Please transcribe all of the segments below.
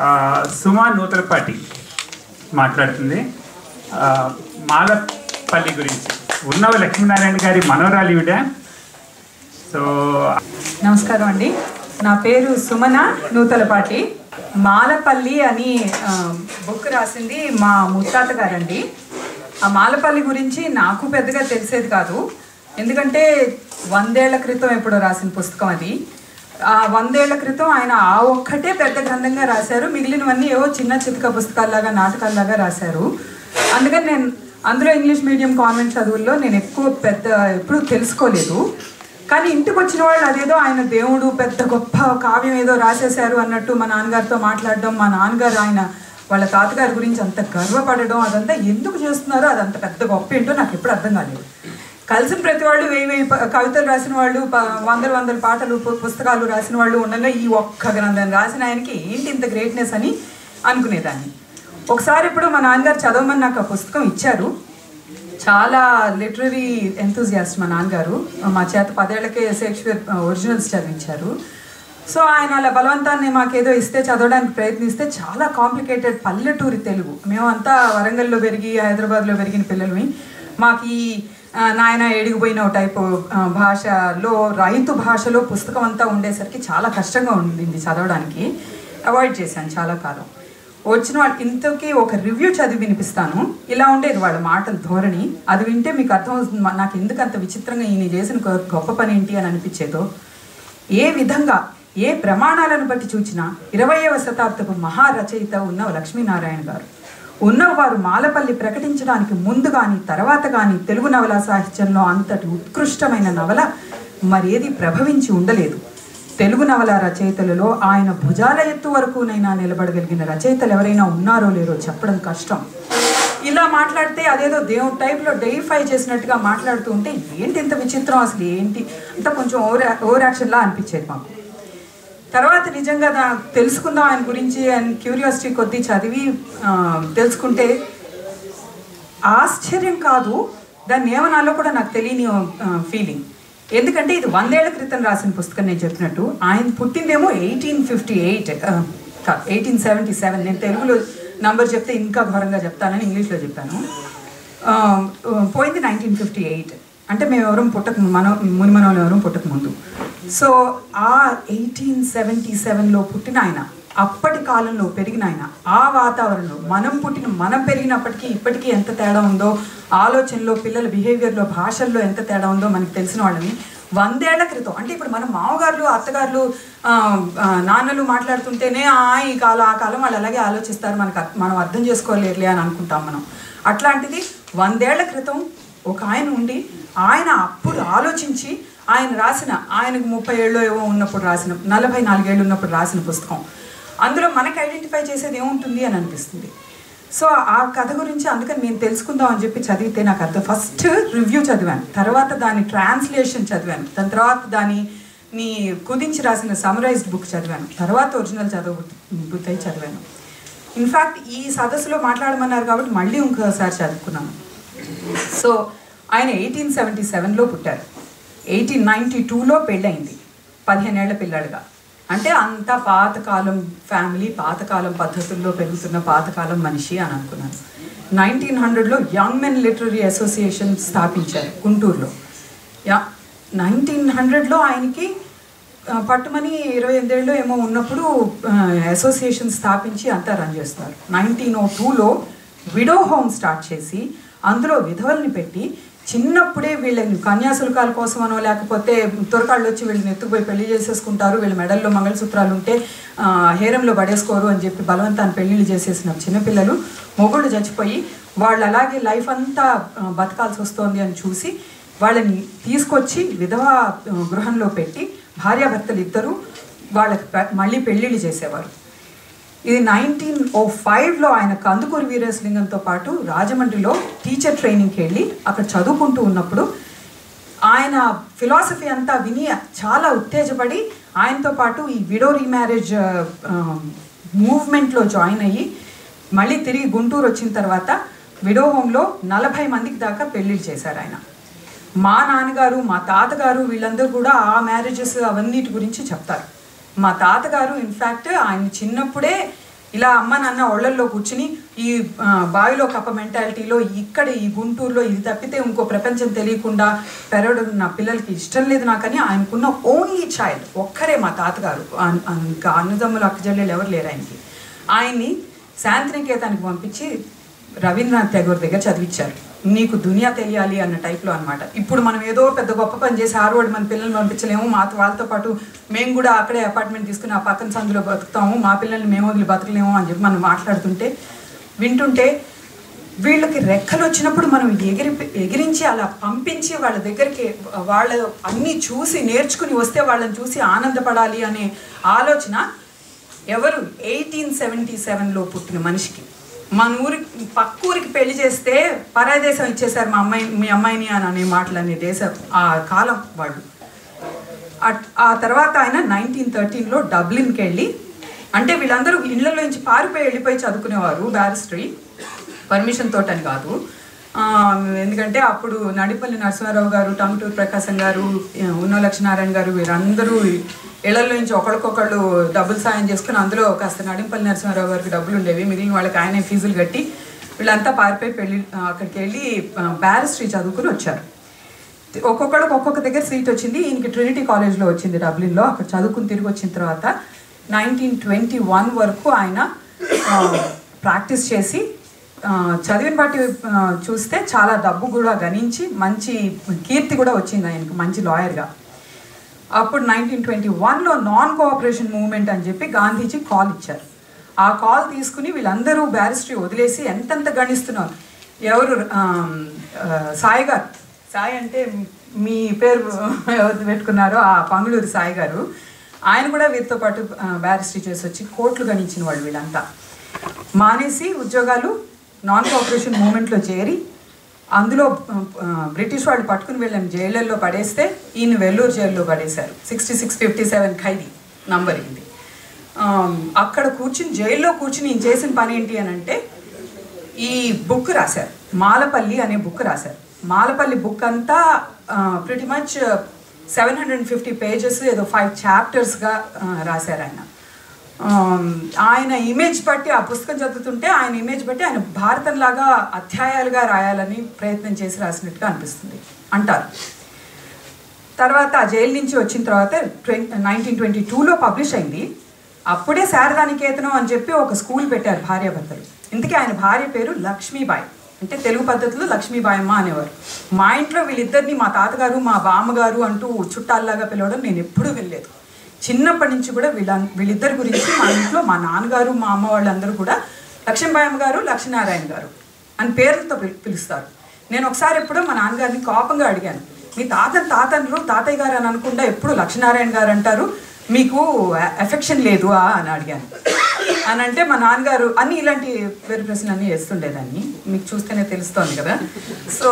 ఆ, సుమా నూతలపాటి మాట్లాడుతుంది ఆ, మాలపల్లి గురించి ఉన్నవ లక్ష్మీనారాయణ గారి మనవరాలు ఈవిడ సో నమస్కారం అండి నా పేరు సుమన నూతలపాటి మాలపల్లి అని ఆ, బుక్ రాసింది మా ముత్తాత గారండి ఆ మాలపల్లి గురించి నాకు పెద్దగా తెలిసేది కాదు ఎందుకంటే వందేళ్ల క్రితం ఎప్పుడో రాసిన పుస్తకం అది ఆ వందేళ్ల క్రితం ఆయన ఆ ఒక్కటే పెద్ద గ్రంథంగా రాశారు మిగిలినవన్నీ ఏవో చిన్న చితక పుస్తకాల్లాగా నాటకాల్లాగా రాశారు అందుకని నేను అందులో ఇంగ్లీష్ మీడియం కాన్వెంట్ చదువుల్లో నేను ఎక్కువ పెద్ద ఎప్పుడూ తెలుసుకోలేదు కానీ ఇంటికి వచ్చిన వాళ్ళు అదేదో ఆయన దేవుడు పెద్ద గొప్ప కావ్యం ఏదో రాసేశారు అన్నట్టు మా నాన్నగారితో మాట్లాడడం మా నాన్నగారు ఆయన వాళ్ళ తాతగారి గురించి అంత గర్వపడడం అదంతా ఎందుకు చేస్తున్నారో అదంత పెద్ద గొప్ప ఏంటో నాకు ఎప్పుడు అర్థం కాలేదు కలిసిన ప్రతి వాళ్ళు వెయ్యి వెయ్యి ప- కవితలు రాసిన వాళ్ళు ప- వందల వందల పాటలు పు- పుస్తకాలు రాసిన వాళ్ళు ఉండగా ఈ ఒక్క గ్రంథం రాసిన ఆయనకి ఏంటి ఇంత గ్రేట్నెస్ అని అనుకునేదాన్ని ఒకసారి ఇప్పుడు మా నాన్నగారు చదవమని నాకు ఆ పుస్తకం ఇచ్చారు చాలా లిటరరీ ఎంతూజియాస్ట్ మా నాన్నగారు మా చేత పదేళ్లకే షేక్స్పియర్ ఒరిజినల్స్ చదివించారు సో ఆయన అలా బలవంతాన్ని మాకేదో ఇస్తే చదవడానికి ప్రయత్నిస్తే చాలా కాంప్లికేటెడ్ పల్లెటూరి తెలుగు మేమంతా వరంగల్లో పెరిగి హైదరాబాద్లో పెరిగిన పిల్లలమి మాకు ఈ ఆ, నాయన ఎడిగిపోయిన టైపు ఆ, భాషలో రైతు భాషలో పుస్తకం అంతా ఉండేసరికి చాలా కష్టంగా ఉండింది చదవడానికి అవాయిడ్ చేశాను చాలా కాలం వచ్చిన వాళ్ళు ఇంతకీ ఒక రివ్యూ చదివి వినిపిస్తాను ఇలా ఉండేది వాళ్ళ మాటల ధోరణి అది వింటే మీకు అర్థమవుతుంది మా- నాకు ఎందుకు అంత విచిత్రంగా ఈయన చేసిన గొ- గొప్ప పని ఏంటి అని అనిపించేదో ఏ విధంగా ఏ ప్రమాణాలను బట్టి చూచినా ఇరవయవ శతాబ్దపు మహారచయిత ఉన్న లక్ష్మీనారాయణ గారు ఉన్నవారు మాలపల్లి ప్రకటించడానికి ముందు కానీ తర్వాత కానీ తెలుగు నవలా సాహిత్యంలో అంతటి ఉత్కృష్టమైన నవల మరేది ప్రభవించి ఉండలేదు తెలుగు నవల రచయితలలో ఆయన భుజాల ఎత్తు వరకునైనా నిలబడగలిగిన రచయితలు ఎవరైనా ఉన్నారో లేరో చెప్పడం కష్టం ఇలా మాట్లాడితే అదేదో దేవుడు టైప్లో డెయిఫై చేసినట్టుగా మాట్లాడుతూ ఉంటే ఏంటి ఇంత విచిత్రం అసలు ఏంటి అంత కొంచెం ఓవర్ ఓవర్ యాక్షన్లా అనిపించేది మాకు తర్వాత నిజంగా దా తెలుసుకుందాం ఆయన గురించి అండ్ క్యూరియాసిటీ కొద్దీ చదివి ఆ, తెలుసుకుంటే ఆశ్చర్యం కాదు దాన్ని ఏమనాలో కూడా నాకు తెలియని ఫీలింగ్ ఎందుకంటే ఇది వందేళ్ల క్రితం రాసిన పుస్తకం నేను చెప్పినట్టు ఆయన పుట్టిందేమో eighteen fifty eight eighteen seventy seven నేను తెలుగులో నంబర్ చెప్తే ఇంకా ఘోరంగా చెప్తానని ఇంగ్లీష్లో చెప్పాను ఆ, పోయింది నైన్టీన్ ఫిఫ్టీ ఎయిట్ అంటే మేము ఎవరం పుట్టక మన ముని మనం ఎవరం పుట్టక ముందు సో ఆ ఎయిటీన్ సెవెంటీ సెవెన్లో పుట్టిన ఆయన అప్పటి కాలంలో పెరిగిన ఆయన ఆ వాతావరణంలో మనం పుట్టిన మనం పెరిగినప్పటికీ ఇప్పటికీ ఎంత తేడా ఉందో ఆలోచనలో పిల్లల బిహేవియర్లో భాషల్లో ఎంత తేడా ఉందో మనకి తెలిసిన వాళ్ళని వందేళ్ల క్రితం అంటే ఇప్పుడు మన మామగారులు అత్తగారులు ఆ, ఆ, నాన్నలు మాట్లాడుతుంటేనే ఆ ఈ కాలం ఆ కాలం వాళ్ళు అలాగే ఆలోచిస్తారు మనకు అర్థ- మనం అర్థం చేసుకోలేరులే అని అనుకుంటాం మనం అట్లాంటిది వందేళ్ల క్రితం ఒక ఆయన ఉండి ఆయన అప్పుడు ఆలోచించి ఆయన రాసిన ఆయనకు ముప్పై ఏళ్ళు ఏవో ఉన్నప్పుడు రాసిన నలభై నాలుగేళ్ళు ఉన్నప్పుడు రాసిన పుస్తకం అందులో మనకి ఐడెంటిఫై చేసేది ఏముంటుంది అని అనిపిస్తుంది సో ఆ కథ గురించి అందుకని నేను తెలుసుకుందాం అని చెప్పి చదివితే నాకు అర్థం ఫస్ట్ రివ్యూ చదివాను తర్వాత దాని ట్రాన్స్లేషన్ చదివాను దాని తర్వాత దాని నీ కుదించి రాసిన సమరైజ్డ్ బుక్ చదివాను తర్వాత ఒరిజినల్ చదవబుతాయి చదివాను ఇన్ఫ్యాక్ట్ ఈ సదస్సులో మాట్లాడమన్నారు కాబట్టి మళ్ళీ ఇంకోసారి చదువుకున్నాను సో ఆయన ఎయిటీన్ సెవెంటీ సెవెన్లో పుట్టారు ఎయిటీన్ నైంటీ టూలో పెళ్ళయింది పదిహేనేళ్ల పిల్లాడుగా అంటే అంత పాతకాలం ఫ్యామిలీ పాతకాలం పద్ధతుల్లో పెరుగుతున్న పాతకాలం మనిషి అని అనుకున్నాను నైన్టీన్ హండ్రెడ్లో యంగ్ మెన్ లిటరరీ అసోసియేషన్ స్థాపించారు గుంటూరులో యా నైన్టీన్ హండ్రెడ్లో ఆయనకి ఆ, పట్టుమని ఇరవై ఎనిమిదేళ్ళు ఏమో ఉన్నప్పుడు అసోసియేషన్ స్థాపించి అంతా రన్ చేస్తారు నైన్టీన్ ఓ టూలో విడో హోమ్ స్టార్ట్ చేసి అందులో విధవల్ని పెట్టి చిన్నప్పుడే వీళ్ళని కన్యాశుల్కాల కోసమనో లేకపోతే తురకాళ్ళు వచ్చి వీళ్ళని ఎత్తుకుపోయి పెళ్లి చేసేసుకుంటారు వీళ్ళ మెడల్లో మంగళసూత్రాలు ఉంటే ఆ, హేరంలో పడేసుకోరు అని చెప్పి బలవంతాన్ని పెళ్లిళ్ళు చేసేసిన చిన్నపిల్లలు మొగుళ్ళు చచ్చిపోయి వాళ్ళు అలాగే లైఫ్ అంతా ఆ, బతకాల్సి వస్తోంది అని చూసి వాళ్ళని తీసుకొచ్చి విధవా ఆ, గృహంలో పెట్టి భార్యాభర్తలు ఇద్దరు వాళ్ళకి పె- మళ్ళీ పెళ్ళిళ్ళు చేసేవారు ఇది నైన్టీన్ ఓ ఫైవ్లో ఆయన కందుకూరి వీరేశలింగంతో పాటు రాజమండ్రిలో టీచర్ ట్రైనింగ్కి వెళ్ళి అక్కడ చదువుకుంటూ ఉన్నప్పుడు ఆయన ఫిలాసఫీ అంతా విని చాలా ఉత్తేజపడి ఆయనతో పాటు ఈ విడో రీమ్యారేజ్ మూవ్మెంట్లో జాయిన్ అయ్యి మళ్ళీ తిరిగి గుంటూరు వచ్చిన తర్వాత విడో హోమ్లో నలభై మందికి దాకా పెళ్ళిళ్ళు చేశారు ఆయన మా నాన్నగారు మా తాతగారు వీళ్ళందరూ కూడా ఆ మ్యారేజెస్ అవన్నిటి గురించి చెప్తారు మా తాతగారు ఇన్ఫ్యాక్ట్ ఆయన చిన్నప్పుడే ఇలా అమ్మ నాన్న ఒళ్ళల్లో కూర్చుని ఈ ఆ, బావిలో కప్ప మెంటాలిటీలో ఇక్కడ ఈ గుంటూరులో ఇది తప్పితే ఇంకో ప్రపంచం తెలియకుండా పెరగడం నా పిల్లలకి ఇష్టం లేదు నాకని ఆయనకున్న ఓన్లీ చైల్డ్ ఒక్కరే మా తాతగారు అన్- అన్- ఇంకా అన్నదమ్ములు అక్కజల్లెలు ఎవరు లేరు ఆయనకి ఆయన్ని శాంతినికేతానికి పంపించి రవీంద్రనాథ్ ఠాగూర్ దగ్గర చదివించారు నీకు దునియా తెలియాలి అన్న టైప్లో అనమాట ఇప్పుడు మనం ఏదో పెద్ద గొప్ప పని చేసి హార్వర్డ్ మన పిల్లల్ని పంపించలేము మా వాళ్ళతో పాటు మేము కూడా అక్కడే అపార్ట్మెంట్ తీసుకుని ఆ పక్కన సందులో బతుకుతాము మా పిల్లల్ని మేము వదిలి బతకలేము అని చెప్పి మనం మాట్లాడుతుంటే వింటుంటే వీళ్ళకి రెక్కలు వచ్చినప్పుడు మనం ఎగిరి ఎగిరించి అలా పంపించి వాళ్ళ దగ్గరికి వాళ్ళ అన్నీ చూసి నేర్చుకుని వస్తే వాళ్ళని చూసి ఆనందపడాలి అనే ఆలోచన ఎవరు ఎయిటీన్ సెవెంటీ సెవెన్లో పుట్టిన మనిషికి మన ఊరికి పక్క ఊరికి పెళ్లి చేస్తే పరాయి దేశం ఇచ్చేశారు మా అమ్మాయి మీ అమ్మాయిని అని అనే మాటలు అనే దేశం ఆ కాలం వాళ్ళు అట్- ఆ తర్వాత ఆయన నైన్టీన్ థర్టీన్లో డబ్లిన్కి వెళ్ళి అంటే వీళ్ళందరూ ఇళ్లలో నుంచి పారిపోయి వెళ్ళిపోయి చదువుకునేవారు బ్యారిస్టరీ పర్మిషన్ తోటని కాదు ఆ, ఎందుకంటే అప్పుడు నడిపల్లి నరసింహారావు గారు టంగుటూరు ప్రకాశం గారు ఉన్న లక్ష్మీనారాయణ గారు వీరందరూ ఇళ్లలో నుంచి ఒకరికొకళ్ళు డబ్బులు సాయం చేసుకుని అందులో కాస్త నడింపల్లి నరసింహారావు గారికి డబ్బులు ఉండేవి మిగిలిన వాళ్ళకి ఆయనే ఫీజులు కట్టి వీళ్ళంతా పారిపోయి పెళ్ళి ఆ, అక్కడికి వెళ్ళి బ్యారిస్టరీ చదువుకుని వచ్చారు ఒక్కొక్కడికి ఒక్కొక్క దగ్గర సీట్ వచ్చింది ఈయనకి ట్రినిటీ కాలేజ్లో వచ్చింది డబ్లిన్లో అక్కడ చదువుకుని తిరిగి వచ్చిన తర్వాత నైన్టీన్ ట్వంటీ వన్ వరకు ఆయన ఆ, ప్రాక్టీస్ చేసి ఆ, చదివిన బట్టి ఆ, చూస్తే చాలా డబ్బు కూడా గణించి మంచి కీర్తి కూడా వచ్చింది ఆయనకు మంచి లాయర్గా అప్పుడు నైన్టీన్ ట్వంటీ వన్లో నాన్ కోఆపరేషన్ మూవ్మెంట్ అని చెప్పి గాంధీజీ కాల్ ఇచ్చారు ఆ కాల్ తీసుకుని వీళ్ళందరూ బ్యారిస్టరీ వదిలేసి ఎంతెంత గణిస్తున్నారు ఎవరు ఆమ్, ఆ, సాయి గారు సాయి అంటే మీ పేరు ఎవరు పెట్టుకున్నారో ఆ పంగులూరు సాయి గారు ఆయన కూడా వీరితో పాటు బ్యారిస్టరీ చేసి వచ్చి కోట్లు గణించిన వాళ్ళు వీళ్ళంతా మానేసి ఉద్యోగాలు నాన్ కోఆపరేషన్ మూమెంట్లో చేరి అందులో ఆ, బ్రిటిష్ వాళ్ళు పట్టుకుని వీళ్ళని జైళ్ళల్లో పడేస్తే ఈయన వెల్లూరు జైల్లో పడేశారు సిక్స్టీ సిక్స్ ఫిఫ్టీ సెవెన్ ఖైదీ నంబర్ ఇది ఆ, అక్కడ కూర్చుని జైల్లో కూర్చుని ఈయన చేసిన పని ఏంటి అని అంటే ఈ బుక్ రాశారు మాలపల్లి అనే బుక్ రాశారు మాలపల్లి బుక్ అంతా pretty much seven hundred fifty pages ఏదో ఫైవ్ చాప్టర్స్గా రాశారు ఆయన ఆమ్, ఆయన ఇమేజ్ బట్టి ఆ పుస్తకం చదువుతుంటే ఆయన ఇమేజ్ బట్టి ఆయన భారతంలాగా అధ్యాయాలుగా రాయాలని ప్రయత్నం చేసి రాసినట్టుగా అనిపిస్తుంది అంటారు తర్వాత ఆ జైలు నుంచి వచ్చిన తర్వాత నైన్టీన్ ట్వంటీ టూలో పబ్లిష్ అయింది అప్పుడే శారదా నికేతనం అని చెప్పి ఒక స్కూల్ పెట్టారు భార్యాభర్తలు ఇంతకీ ఆయన భార్య పేరు లక్ష్మీబాయి అంటే తెలుగు పద్ధతిలో లక్ష్మీబాయమ్మ అనేవారు మా ఇంట్లో వీళ్ళిద్దరిని మా తాతగారు మా బామ్మగారు అంటూ చుట్టాల్లాగా పిలవడం నేను ఎప్పుడూ వినలేదు చిన్నప్పటి నుంచి కూడా వీళ్ళ వీళ్ళిద్దరి గురించి మా ఇంట్లో మా నాన్నగారు మా అమ్మ వాళ్ళందరూ కూడా లక్ష్మీబాయమ్మ గారు లక్ష్మీనారాయణ గారు అని పేర్లతో పిలు- పిలుస్తారు నేను ఒకసారి ఎప్పుడో మా నాన్నగారిని కోపంగా అడిగాను మీ తాత తాతలు తాతయ్య గారు అని అనుకుంటా ఎప్పుడు లక్ష్మీనారాయణ గారు అంటారు మీకు ఎఫెక్షన్ లేదు ఆ అని అడిగాను అని అంటే మా నాన్నగారు అన్ని ఇలాంటి వేరు ప్రశ్నలు అన్నీ వేస్తుండేదాన్ని మీకు చూస్తేనే తెలుస్తోంది కదా సో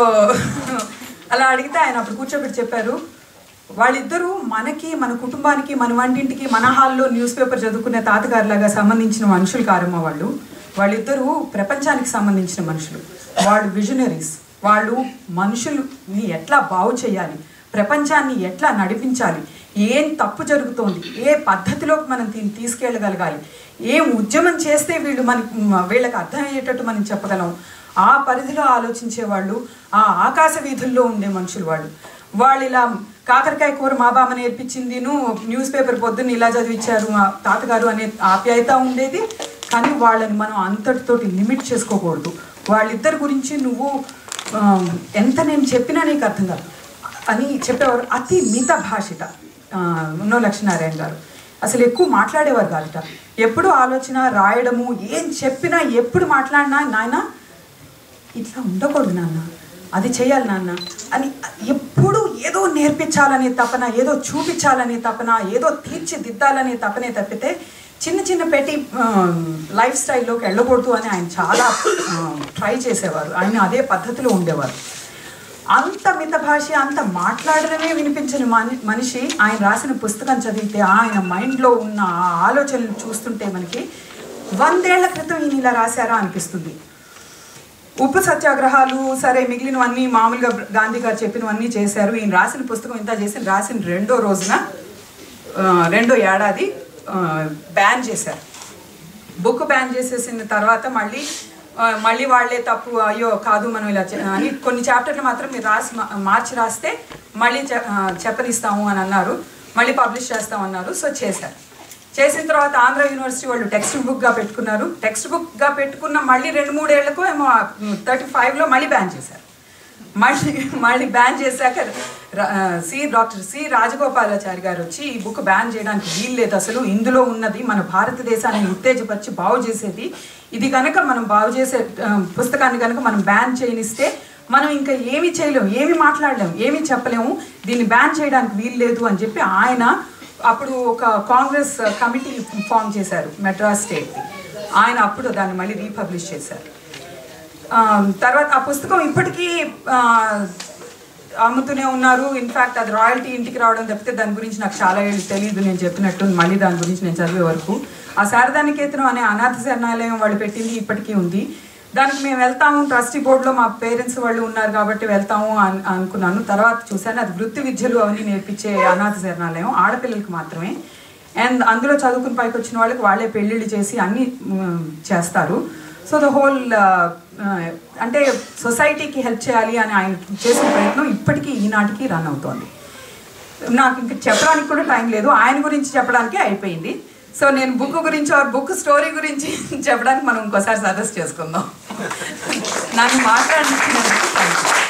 అలా అడిగితే ఆయన అప్పుడు కూర్చోబెట్టి చెప్పారు వాళ్ళిద్దరూ మనకి మన కుటుంబానికి మన వంటింటికి మన హాల్లో న్యూస్ పేపర్ చదువుకునే తాతగారులాగా సంబంధించిన మనుషులు కారమ్మ వాళ్ళు వాళ్ళిద్దరూ ప్రపంచానికి సంబంధించిన మనుషులు వాళ్ళు విజనరీస్ వాళ్ళు మనుషుల్ని ఎట్లా బాగు చేయాలి ప్రపంచాన్ని ఎట్లా నడిపించాలి ఏం తప్పు జరుగుతోంది ఏ పద్ధతిలోకి మనం దీన్ని తీసుకెళ్ళగలగాలి ఏం ఉద్యమం చేస్తే వీళ్ళు మనకి వీళ్ళకి అర్థమయ్యేటట్టు మనం చెప్పగలం ఆ పరిధిలో ఆలోచించే వాళ్ళు ఆ ఆకాశ వీధుల్లో ఉండే మనుషులు వాళ్ళు వాళ్ళు ఇలా కాకరకాయ కూర మా బామ్మ నేర్పించిందిను న్యూస్ పేపర్ పొద్దున్న ఇలా చదివించారు మా తాతగారు అనే ఆప్యాయత ఉండేది కానీ వాళ్ళని మనం అంతటితోటి లిమిట్ చేసుకోకూడదు వాళ్ళిద్దరి గురించి నువ్వు ఆ, ఎంత నేను చెప్పినా నీకు అర్థం కాదు అని చెప్పేవారు అతి మిత భాషిత ఆ, ఉన్నో లక్ష్మీనారాయణ గారు అసలు ఎక్కువ మాట్లాడేవారు కాదుట ఎప్పుడు ఆలోచన రాయడము ఏం చెప్పినా ఎప్పుడు మాట్లాడినా నాయన ఇట్లా ఉండకూడదు నాన్న అది చేయాలి నాన్న అని ఎప్పుడు ఏదో నేర్పించాలనే తపన ఏదో చూపించాలనే తపన ఏదో తీర్చిదిద్దాలనే తపనే తప్పితే చిన్న చిన్న పెట్టి లైఫ్ స్టైల్లోకి వెళ్ళకూడదు అని ఆయన చాలా ట్రై చేసేవారు ఆయన అదే పద్ధతిలో ఉండేవారు అంత మిత భాష అంత మాట్లాడడమే వినిపించని మని మనిషి ఆయన రాసిన పుస్తకం చదివితే ఆయన మైండ్లో ఉన్న ఆ ఆలోచనలు చూస్తుంటే మనకి వందేళ్ల క్రితం ఈయన ఇలా రాశారా అనిపిస్తుంది ఉప్పు సత్యాగ్రహాలు సరే మిగిలినవన్నీ మామూలుగా గాంధీ గారు చెప్పినవన్నీ చేశారు ఈయన రాసిన పుస్తకం ఇంత చేసి రాసిన రెండో రోజున ఆ, రెండో ఏడాది బ్యాన్ చేశారు బుక్ బ్యాన్ చేసేసిన తర్వాత మళ్ళీ ఆ, మళ్ళీ వాళ్ళే తప్పు అయ్యో కాదు మనం ఇలా చే- అని కొన్ని చాప్టర్లు మాత్రం మీరు రాసి మా- మార్చి రాస్తే మళ్ళీ చె- ఆ, చెప్పనిస్తాము అని అన్నారు మళ్ళీ పబ్లిష్ చేస్తామన్నారు సో చేశారు చేసిన తర్వాత ఆంధ్ర యూనివర్సిటీ వాళ్ళు టెక్స్ట్ బుక్గా పెట్టుకున్నారు టెక్స్ట్ బుక్గా పెట్టుకున్న మళ్ళీ రెండు మూడేళ్లకు ఏమో థర్టీ ఫైవ్లో మళ్ళీ బ్యాన్ చేశారు మళ్ళీ మళ్ళీ బ్యాన్ చేశాక ర- ఆ, సి డాక్టర్ సి రాజగోపాలాచారి గారు వచ్చి ఈ బుక్ బ్యాన్ చేయడానికి వీలు లేదు అసలు ఇందులో ఉన్నది మన భారతదేశాన్ని ఉత్తేజపరిచి బాగు చేసేది ఇది కనుక మనం బాగు చేసే ఆ, పుస్తకాన్ని కనుక మనం బ్యాన్ చేయనిస్తే మనం ఇంకా ఏమి చేయలేము ఏమి మాట్లాడలేము ఏమి చెప్పలేము దీన్ని బ్యాన్ చేయడానికి వీలు లేదు అని చెప్పి ఆయన అప్పుడు ఒక కాంగ్రెస్ కమిటీ ఫామ్ చేశారు మెడ్రాస్ స్టేట్ది ఆయన అప్పుడు దాన్ని మళ్ళీ రీపబ్లిష్ చేశారు ఆ, తర్వాత ఆ పుస్తకం ఇప్పటికీ ఆ, అమ్ముతూనే ఉన్నారు ఇన్ఫ్యాక్ట్ అది రాయల్టీ ఇంటికి రావడం తప్పితే దాని గురించి నాకు చాలా ఏళ్ళు తెలియదు నేను చెప్పినట్టు మళ్ళీ దాని గురించి నేను చదివే వరకు ఆ శారదా నికేతనం అనే అనాథ శరణాలయం వాళ్ళు పెట్టింది ఇప్పటికీ ఉంది దానికి మేము వెళ్తాము ట్రస్టీ బోర్డులో మా పేరెంట్స్ వాళ్ళు ఉన్నారు కాబట్టి వెళ్తాము అని అనుకున్నాను తర్వాత చూశాను అది వృత్తి విద్యలు అవన్నీ నేర్పించే అనాథ శరణాలయం ఆడపిల్లలకి మాత్రమే అండ్ అందులో చదువుకుని పైకి వచ్చిన వాళ్ళకి వాళ్ళే పెళ్ళిళ్ళు చేసి అన్నీ మ్, చేస్తారు సో ద హోల్ అంటే సొసైటీకి హెల్ప్ చేయాలి అని ఆయన చేసిన ప్రయత్నం ఇప్పటికీ ఈనాటికి రన్ అవుతోంది నాకు ఇంక చెప్పడానికి కూడా టైం లేదు ఆయన గురించి చెప్పడానికి అయిపోయింది సో నేను బుక్ గురించి ఆర్ బుక్ స్టోరీ గురించి చెప్పడానికి మనం ఇంకోసారి సజెస్ట్ చేసుకుందాం నన్ను మాట్లాడించినందుకు థ్యాంక్ యూ